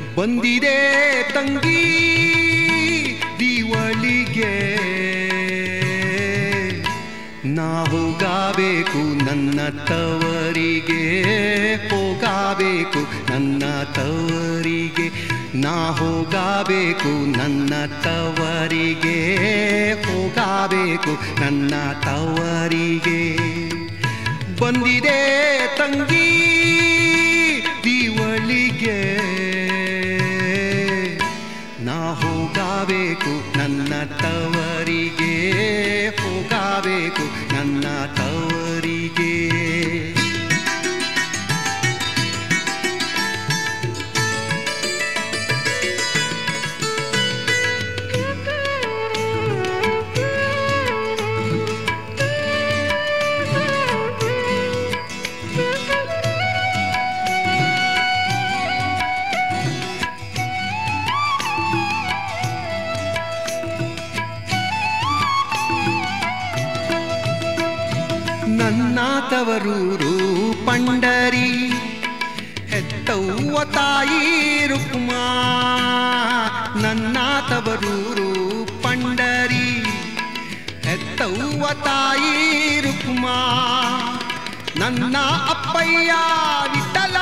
ಬಂದಿದೆ ತಂಗಿ ದೀವಳಿಗೆ ನಾ ಹೋಗಬೇಕು ನನ್ನ ತವರಿಗೆ ಹೋಗಬೇಕು ನನ್ನ ತವರಿಗೆ ನಾ ಹೋಗಬೇಕು ನನ್ನ ತವರಿಗೆ ಹೋಗಬೇಕು ನನ್ನ ತವರಿಗೆ ಬಂದಿದೆ ತಂಗಿ ದೀವಳಿಗೆ ನಾ ಹೋಗಬೇಕು ನನ್ನ ತವರಿಗೆ ಹೋಗಬೇಕು ನನ್ನ ತವರಿಗೆ ನನ್ನ ತವರೂರು ಪಂಡರಿ ಹೆತ್ತವ್ವ ತಾಯಿ ರುಕ್ಮಾ ನನ್ನ ತವರೂರು ಪಂಡರಿ ಹೆತ್ತವ್ವ ತಾಯಿ ರುಕ್ಮಾ ನನ್ನ ಅಪ್ಪಯ್ಯ ವಿಠಲ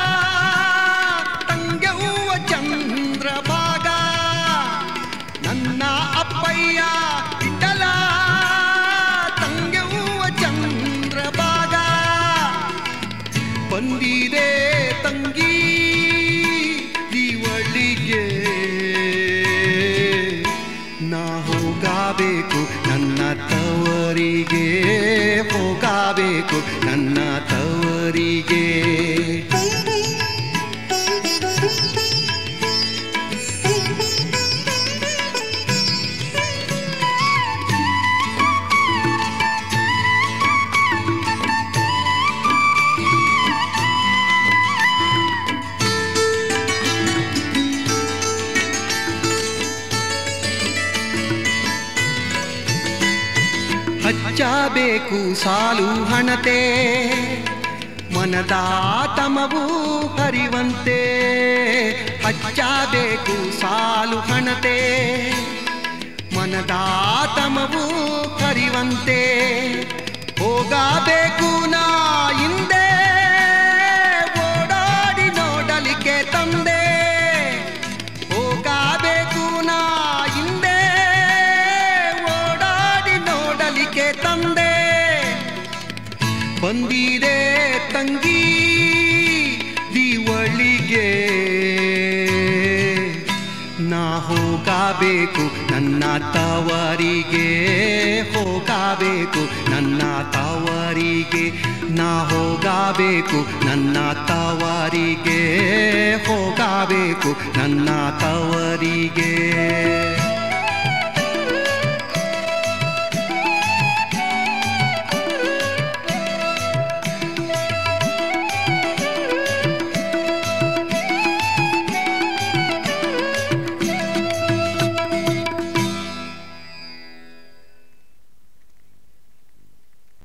ತಂಗವ್ವ ಚಂದ್ರಭಾಗ ನನ್ನ ಅಪ್ಪಯ್ಯ ವಿಠಲ ತಂಗವ್ವ ಚಂದ್ರಭಾಗ ಬಂದಿದೆ ತಂಗಿ ದೀವಳಿಗೆ ನಾ ಹೋಗಬೇಕು ನನ್ನ ತವರಿಗೆ ಹೋಗಬೇಕು ನನ್ನ ತವರಿಗೆ ಹಚ್ಚಬೇಕು ಸಾಲು ಹಣತೆ ಮನದಾತಮವು ಹರಿವಂತೆ ಹಚ್ಚಬೇಕು ಸಾಲು ಹಣತೆ ಮನದಾತಮವು ಹರಿವಂತೆ ಹೋಗಬೇಕು ನಾ ಹಿಂದೆ ಓಡಾಡಿ ನೋಡಲಿಕ್ಕೆ ತಂದೆ ಹೋಗಬೇಕು ನಾ ಹಿಂದೆ ಓಡಾಡಿ ನೋಡಲಿಕ್ಕೆ ತಂದೆ ಬಂದಿದೆ ತಂಗಿ ದೀವಳಿಗೆ ನಾ ಹೋಗಬೇಕು ನನ್ನ ತವರಿಗೆ ಹೋಗಬೇಕು ನನ್ನ ತವರಿಗೆ ನಾ ಹೋಗಬೇಕು ನನ್ನ ತವರಿಗೆ ಹೋಗಬೇಕು ನನ್ನ ತವರಿಗೆ